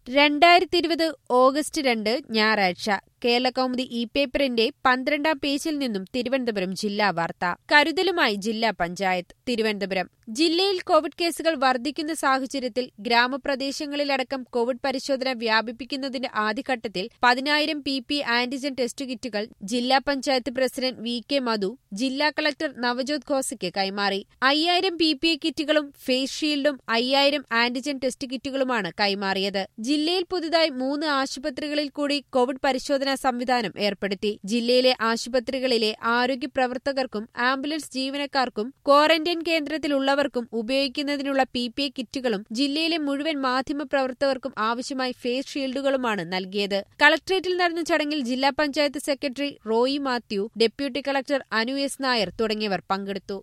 രണ്ടായിരത്തി ഇരുപത് ഓഗസ്റ്റ് രണ്ട് ഞായറാഴ്ച കേരളകൗമുദി ഇ പേപ്പറിന്റെ പന്ത്രണ്ടാം പേജിൽ നിന്നും തിരുവനന്തപുരം ജില്ലാ വാർത്ത കരുതലുമായി ജില്ലാ പഞ്ചായത്ത് തിരുവനന്തപുരം ജില്ലയിൽ കോവിഡ് കേസുകൾ വർദ്ധിക്കുന്ന സാഹചര്യത്തിൽ ഗ്രാമപ്രദേശങ്ങളിലടക്കം കോവിഡ് പരിശോധന വ്യാപിപ്പിക്കുന്നതിന്റെ ആദ്യഘട്ടത്തിൽ പതിനായിരം പി പി ആന്റിജൻ ടെസ്റ്റ് കിറ്റുകൾ ജില്ലാ panchayat president V K Madhu ജില്ലാ കളക്ടർ നവജോത് ഖോസയ്ക്ക് കൈമാറി അയ്യായിരം പി പി എ കിറ്റുകളും ഫേസ് ഷീൽഡും അയ്യായിരം ആന്റിജൻ ടെസ്റ്റ് കിറ്റുകളുമാണ് കൈമാറിയത് ജില്ലയിൽ പുതുതായി മൂന്ന് ആശുപത്രികളിൽ കൂടി കോവിഡ് പരിശോധനാ സംവിധാനം ഏർപ്പെടുത്തി ജില്ലയിലെ ആശുപത്രികളിലെ ആരോഗ്യ പ്രവർത്തകർക്കും ആംബുലൻസ് ജീവനക്കാർക്കും ക്വാറന്റൈൻ കേന്ദ്രത്തിലുള്ളവർക്കും ഉപയോഗിക്കുന്നതിനുള്ള പി പി എ കിറ്റുകളും ജില്ലയിലെ മുഴുവൻ മാധ്യമ പ്രവർത്തകർക്കും ആവശ്യമായി ഫേസ് ഷീൽഡുകളുമാണ് നൽകിയത് കളക്ടറേറ്റിൽ നടന്ന ചടങ്ങിൽ ജില്ലാ panchayat secretary Roy Mathew deputy collector Anu S Nair തുടങ്ങിയവർ പങ്കെടുത്തു